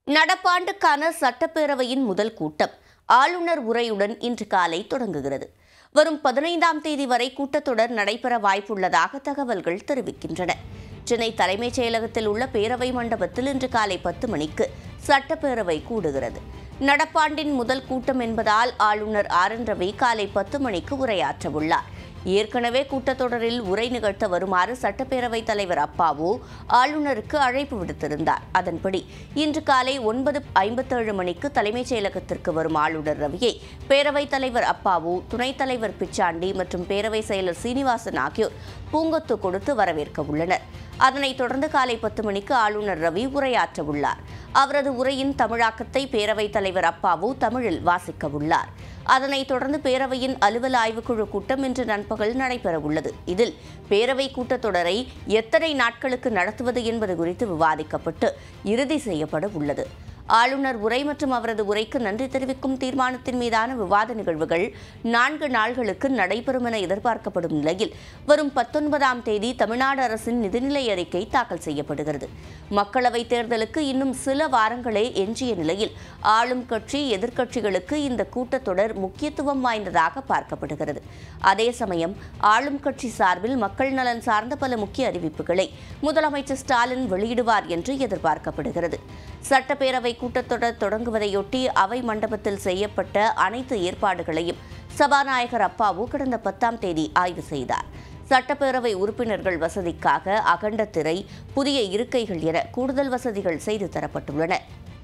நடப்பாண்டுக்கான சட்டப்பேரவையின் முதல் கூட்டம் ஆளுநர் உரையுடன் இன்று காலை தொடங்குகிறது வரும் பதினைந்தாம் தேதி வரை கூட்டத்தொடர் நடைபெற வாய்ப்புள்ளதாக தகவல்கள் தெரிவிக்கின்றன சென்னை தலைமைச் செயலகத்தில் உள்ள பேரவை மண்டபத்தில் இன்று காலை பத்து மணிக்கு சட்டப்பேரவை கூடுகிறது நடப்பாண்டின் முதல் கூட்டம் என்பதால் ஆளுநர் ஆர் என் ரவி காலை பத்து மணிக்கு உரையாற்றவுள்ளார் ஏற்கனவே கூட்டத்தொடரில் உரை நிகழ்த்த வருமாறு சட்டப்பேரவைத் தலைவர் அப்பாவு ஆளுநருக்கு அழைப்பு விடுத்திருந்தார் அதன்படி இன்று காலை ஒன்பது ஐம்பத்தேழு மணிக்கு தலைமைச் செயலகத்திற்கு வரும் ஆளுநர் ரவியை பேரவைத் தலைவர் அப்பாவு துணைத் தலைவர் பிச்சாண்டி மற்றும் பேரவை செயலர் சீனிவாசன் ஆகியோர் பூங்கொத்து கொடுத்து வரவேற்க உள்ளனர் அதனைத் தொடர்ந்து காலை பத்து மணிக்கு ஆளுநர் ரவி உரையாற்ற உள்ளார் அவரது உரையின் தமிழாக்கத்தை பேரவைத் தலைவர் அப்பாவு தமிழில் வாசிக்க உள்ளார் அதனைத் தொடர்ந்து பேரவையின் அலுவல் ஆய்வுக்குழு கூட்டம் இன்று நண்பகல் நடைபெறவுள்ளது இதில் பேரவை கூட்டத்தொடரை எத்தனை நாட்களுக்கு நடத்துவது என்பது குறித்து விவாதிக்கப்பட்டு இறுதி செய்யப்பட உள்ளது ஆளுநர் உரை மற்றும் அவரது உரைக்கு நன்றி தெரிவிக்கும் தீர்மானத்தின் மீதான விவாத நிகழ்வுகள் நான்கு நாள்களுக்கு நடைபெறும் என எதிர்பார்க்கப்படும் நிலையில் வரும் பத்தொன்பதாம் தேதி தமிழ்நாடு அரசின் நிதிநிலை அறிக்கை தாக்கல் செய்யப்படுகிறது மக்களவைத் தேர்தலுக்கு இன்னும் சில வாரங்களே எஞ்சிய நிலையில் ஆளும் கட்சி எதிர்க்கட்சிகளுக்கு இந்த கூட்டத்தொடர் முக்கியத்துவம் வாய்ந்ததாக பார்க்கப்படுகிறது அதே சமயம் ஆளும் கட்சி சார்பில் மக்கள் நலன் சார்ந்த பல முக்கிய அறிவிப்புகளை முதலமைச்சர் ஸ்டாலின் வெளியிடுவார் என்று எதிர்பார்க்கப்படுகிறது சட்டப்பேரவை கூட்டத்தொடர் தொடங்குவதையொட்டி அவை மண்டபத்தில் செய்யப்பட்ட அனைத்து ஏற்பாடுகளையும் சபாநாயகர் அப்பாவு கடந்த பத்தாம் தேதி ஆய்வு செய்தார் சட்டப்பேரவை உறுப்பினர்கள் வசதிக்காக அகண்ட திரை புதிய இருக்கைகள் என கூடுதல் வசதிகள் செய்து தரப்பட்டுள்ளன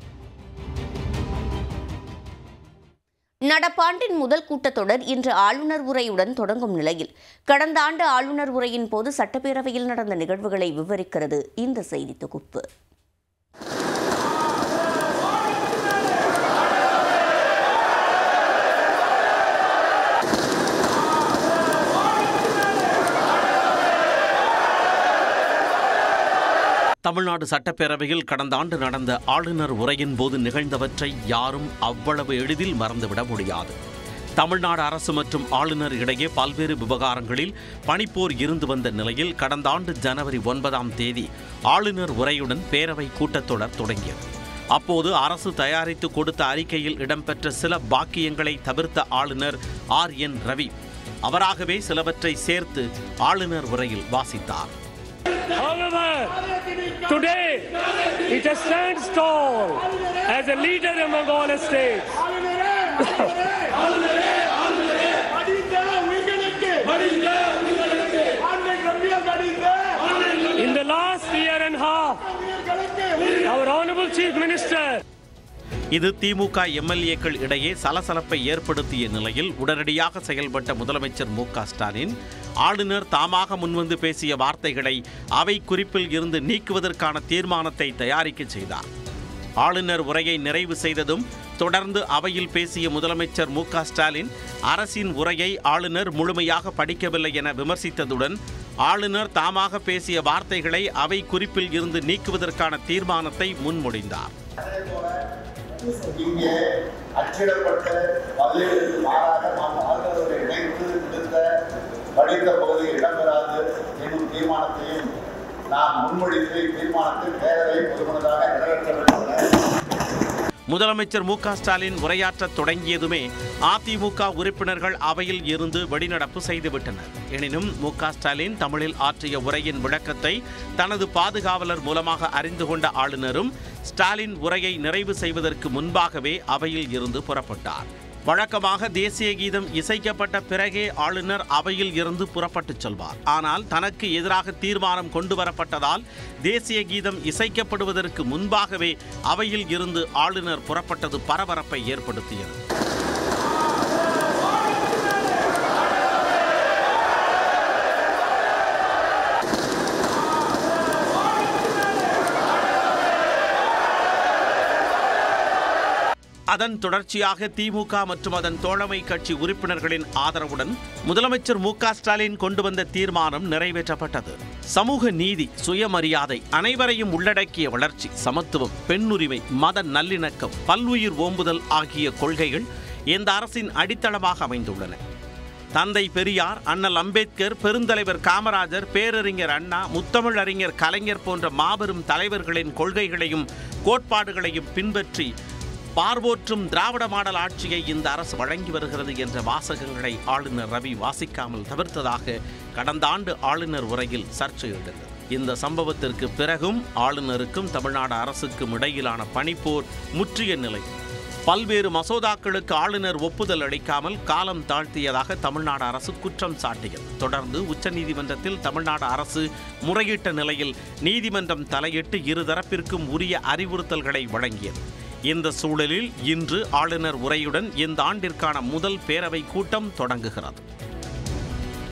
நடப்பாண்டின் முதல் கூட்டத்தொடர் இன்று ஆளுநர் உரையுடன் தொடங்கும் நிலையில் கடந்த ஆண்டு ஆளுநர் உரையின் போது சட்டப்பேரவையில் நடந்த நிகழ்வுகளை விவரிக்கிறது இந்த செய்தி தொகுப்பு தமிழ்நாடு சட்டப்பேரவையில் கடந்த ஆண்டு நடந்த ஆளுநர் உரையின் போது நிகழ்ந்தவற்றை யாரும் அவ்வளவு எளிதில் மறந்துவிட முடியாது தமிழ்நாடு அரசு மற்றும் ஆளுநர் இடையே பல்வேறு விவகாரங்களில் பனிப்போர் இருந்து வந்த நிலையில் கடந்த ஆண்டு ஜனவரி ஒன்பதாம் தேதி ஆளுநர் உரையுடன் பேரவை கூட்டத்தொடர் தொடங்கியது அப்போது அரசு தயாரித்து கொடுத்த அறிக்கையில் இடம்பெற்ற சில பாக்கியங்களை தவிர்த்த ஆளுநர் ஆர் என் ரவி அவராகவே சிலவற்றை சேர்த்து ஆளுநர் உரையில் வாசித்தார் However, today it stands tall as a leader among all states. In the last year and a half, our Honorable Chief Minister இது திமுக எம்எல்ஏக்கள் இடையே சலசலப்பை ஏற்படுத்திய நிலையில் உடனடியாக செயல்பட்ட முதலமைச்சர் மு க ஸ்டாலின் ஆளுநர் தாமாக முன்வந்து பேசிய வார்த்தைகளை அவை குறிப்பில் இருந்து நீக்குவதற்கான தீர்மானத்தை தயாரிக்க செய்தார் ஆளுநர் உரையை நிறைவு செய்ததும் தொடர்ந்து அவையில் பேசிய முதலமைச்சர் மு க ஸ்டாலின் அரசின் உரையை ஆளுநர் முழுமையாக படிக்கவில்லை என விமர்சித்ததுடன் ஆளுநர் தாமாக பேசிய வார்த்தைகளை அவை குறிப்பில் இருந்து நீக்குவதற்கான தீர்மானத்தை முன்மொழிந்தார் இங்கே அச்சிடப்பட்ட பல்வேறு மாறாக நாம் ஆளுநரை இணைத்து விடுத்த படித்த பகுதியில் இடம்பெறாது என்னும் தீர்மானத்தையும் நாம் முன்மொழித்து தீர்மானத்தில் பேரவை பொதுமனதாக நிறைவேற்ற வேண்டும் என முதலமைச்சர் மு க ஸ்டாலின் உரையாற்றத் தொடங்கியதுமே அதிமுக உறுப்பினர்கள் அவையில் இருந்து வெளிநடப்பு செய்துவிட்டனர் எனினும் மு க ஸ்டாலின் தமிழில் ஆற்றிய உரையின் விளக்கத்தை தனது பாதுகாவலர் மூலமாக அறிந்து கொண்ட ஆளுநரும் ஸ்டாலின் உரையை நிறைவு செய்வதற்கு முன்பாகவே அவையில் இருந்து புறப்பட்டார் வழக்கமாக தேசிய கீதம் இசைக்கப்பட்ட பிறகே ஆளுநர் அவையில் இருந்து புறப்பட்டுச் செல்வார் ஆனால் தனக்கு எதிராக தீர்மானம் கொண்டு வரப்பட்டதால் தேசிய கீதம் இசைக்கப்படுவதற்கு முன்பாகவே அவையில் இருந்து ஆளுநர் புறப்பட்டது பரபரப்பை ஏற்படுத்தியது அதன் தொடர்ச்சியாக திமுக மற்றும் அதன் தோழமை கட்சி உறுப்பினர்களின் ஆதரவுடன் முதலமைச்சர் மு க ஸ்டாலின் கொண்டு வந்த தீர்மானம் நிறைவேற்றப்பட்டது சமூக நீதி சுயமரியாதை அனைவரையும் உள்ளடக்கிய வளர்ச்சி சமத்துவம் பெண்ணுரிமை மத நல்லிணக்கம் பல்லுயிர் ஓம்புதல் ஆகிய கொள்கைகள் இந்த அரசின் அடித்தளமாக அமைந்துள்ளன தந்தை பெரியார் அண்ணல் அம்பேத்கர் பெருந்தலைவர் காமராஜர் பேரறிஞர் அண்ணா முத்தமிழ் அறிஞர் கலைஞர் போன்ற மாபெரும் தலைவர்களின் கொள்கைகளையும் கோட்பாடுகளையும் பின்பற்றி பார்வோற்றும் திராவிட மாடல் ஆட்சியை இந்த அரசு வழங்கி வருகிறது என்ற வாசகங்களை ஆளுநர் ரவி வாசிக்காமல் தவிர்த்ததாக கடந்த ஆண்டு ஆளுநர் உரையில் சர்ச்சை எழுந்தது இந்த சம்பவத்திற்கு பிறகும் ஆளுநருக்கும் தமிழ்நாடு அரசுக்கும் இடையிலான பனிப்போர் முற்றிய நிலை பல்வேறு மசோதாக்களுக்கு ஆளுநர் ஒப்புதல் அளிக்காமல் காலம் தாழ்த்தியதாக தமிழ்நாடு அரசு குற்றம் சாட்டியது தொடர்ந்து உச்சநீதிமன்றத்தில் தமிழ்நாடு அரசு முறையிட்ட நிலையில் நீதிமன்றம் தலையிட்டு இருதரப்பிற்கும் உரிய அறிவுறுத்தல்களை வழங்கியது இந்த சூழலில் இன்று ஆளுநர் உரையுடன் இந்த ஆண்டிற்கான முதல் பேரவை கூட்டம் தொடங்குகிறது